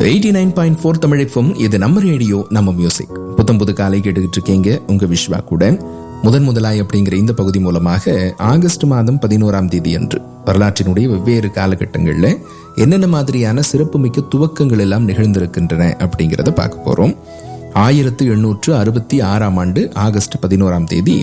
eighty nine point four தமிழைப்பும் இது நம்ம ரேடியோ நம்ம மியூசிக் புத்தம் புது காலை கேட்டுக்கிட்டு இருக்கீங்க உங்க விஸ்வா கூட முதன் முதலாய் அப்படிங்கிற இந்த பகுதி மூலமாக ஆகஸ்ட் மாதம் பதினோராம் தேதி அன்று வரலாற்றினுடைய வெவ்வேறு காலகட்டங்களில் என்னென்ன மாதிரியான சிறப்புமிக்க துவக்கங்கள் எல்லாம் நிகழ்ந்திருக்கின்றன அப்படிங்கிறத பார்க்க போறோம் ஆயிரத்து எண்ணூற்று அறுபத்தி ஆறாம் ஆண்டு ஆகஸ்ட் பதினோராம் தேதி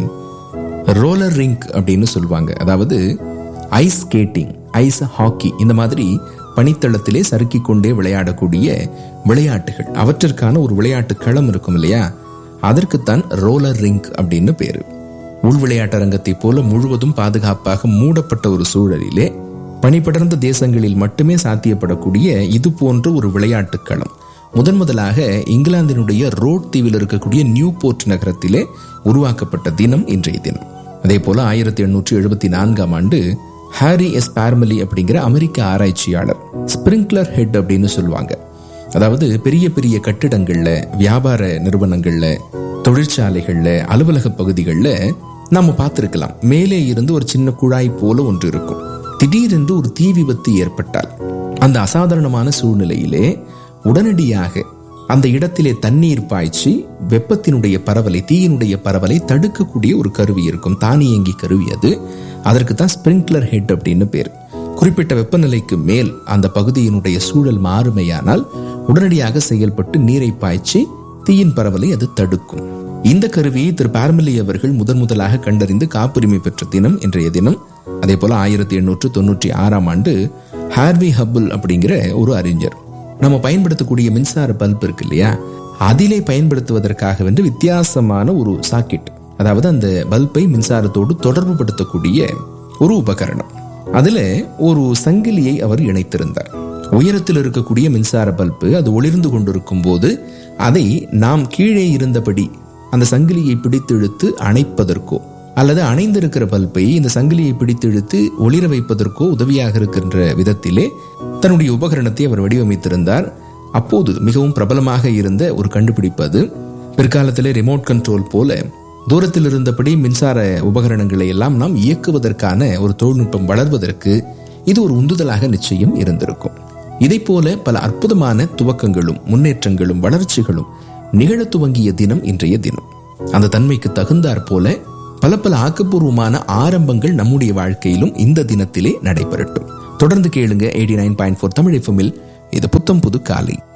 ரோலர் ரிங்க் அப்படின்னு சொல்லுவாங்க அதாவது ஐஸ் ஸ்கேட்டிங் ஐஸ் ஹாக்கி இந்த மாதிரி பனித்தளத்திலே சறுக்கிக் கொண்டே விளையாடக்கூடிய விளையாட்டுகள் அவற்றிற்கான ஒரு விளையாட்டு களம் இருக்கும் இல்லையா அதற்குத்தான் ரோலர் ரிங்க் அப்படின்னு பேரு உள் விளையாட்டரங்கத்தை போல முழுவதும் பாதுகாப்பாக மூடப்பட்ட ஒரு சூழலிலே பனிபடர்ந்த தேசங்களில் மட்டுமே சாத்தியப்படக்கூடிய இது போன்ற ஒரு விளையாட்டு களம் முதன் முதலாக இங்கிலாந்தினுடைய ரோட் தீவில் இருக்கக்கூடிய நியூ போர்ட் நகரத்திலே உருவாக்கப்பட்ட தினம் இன்றைய தினம் அதே போல ஆயிரத்தி எண்ணூற்றி எழுபத்தி நான்காம் ஆண்டு ஹாரி எஸ் பார்மலி அப்படிங்கிற அமெரிக்க ஆராய்ச்சியாளர் ஸ்பிரிங்க்லர் ஹெட் அப்படின்னு சொல்லுவாங்க அதாவது பெரிய பெரிய கட்டிடங்கள்ல வியாபார நிறுவனங்கள்ல தொழிற்சாலைகள்ல அலுவலக பகுதிகளில் நம்ம பார்த்திருக்கலாம் மேலே இருந்து ஒரு சின்ன குழாய் போல ஒன்று இருக்கும் திடீரென்று ஒரு தீ விபத்து ஏற்பட்டால் அந்த அசாதாரணமான சூழ்நிலையிலே உடனடியாக அந்த இடத்திலே தண்ணீர் பாய்ச்சி வெப்பத்தினுடைய பரவலை தீயினுடைய பரவலை தடுக்கக்கூடிய ஒரு கருவி இருக்கும் தானியங்கி கருவி அது அதற்கு தான் ஸ்பிரிங்க்லர் ஹெட் அப்படின்னு பேர் குறிப்பிட்ட வெப்பநிலைக்கு மேல் அந்த பகுதியினுடைய சூழல் மாறுமையானால் உடனடியாக செயல்பட்டு நீரை பாய்ச்சி தீயின் பரவலை அது தடுக்கும் இந்த கருவியை திரு பார்மலி அவர்கள் முதன் முதலாக கண்டறிந்து காப்புரிமை பெற்ற தினம் இன்றைய தினம் அதே போல ஆயிரத்தி எண்ணூற்று தொண்ணூற்றி ஆறாம் ஆண்டு ஹார்வி ஹப்புல் அப்படிங்கிற ஒரு அறிஞர் நம்ம பயன்படுத்தக்கூடிய மின்சார பல்ப் இருக்கு இல்லையா அதிலே பயன்படுத்துவதற்காக வந்து வித்தியாசமான ஒரு சாக்கெட் அதாவது அந்த பல்பை மின்சாரத்தோடு தொடர்பு படுத்தக்கூடிய ஒரு உபகரணம் அதுல ஒரு சங்கிலியை அவர் இணைத்திருந்தார் உயரத்தில் இருக்கக்கூடிய மின்சார பல்பு அது ஒளிர்ந்து கொண்டிருக்கும் போது அதை நாம் கீழே இருந்தபடி அந்த சங்கிலியை பிடித்து இழுத்து அணைப்பதற்கோ அல்லது அணைந்திருக்கிற பல்பை இந்த சங்கிலியை பிடித்து இழுத்து ஒளிர வைப்பதற்கோ உதவியாக இருக்கின்ற விதத்திலே தன்னுடைய உபகரணத்தை அவர் வடிவமைத்திருந்தார் அப்போது மிகவும் பிரபலமாக இருந்த ஒரு கண்டுபிடிப்பு அது பிற்காலத்திலே ரிமோட் கண்ட்ரோல் போல தூரத்தில் இருந்தபடி மின்சார உபகரணங்களை எல்லாம் நாம் இயக்குவதற்கான ஒரு தொழில்நுட்பம் வளர்வதற்கு இது ஒரு உந்துதலாக நிச்சயம் இருந்திருக்கும் இதை போல பல அற்புதமான துவக்கங்களும் முன்னேற்றங்களும் வளர்ச்சிகளும் நிகழ துவங்கிய தினம் இன்றைய தினம் அந்த தன்மைக்கு தகுந்தாற் போல பல பல ஆக்கப்பூர்வமான ஆரம்பங்கள் நம்முடைய வாழ்க்கையிலும் இந்த தினத்திலே நடைபெறட்டும் தொடர்ந்து கேளுங்க eighty nine point four Tamil எஃப்எம்மில் இது புத்தம் புது காலை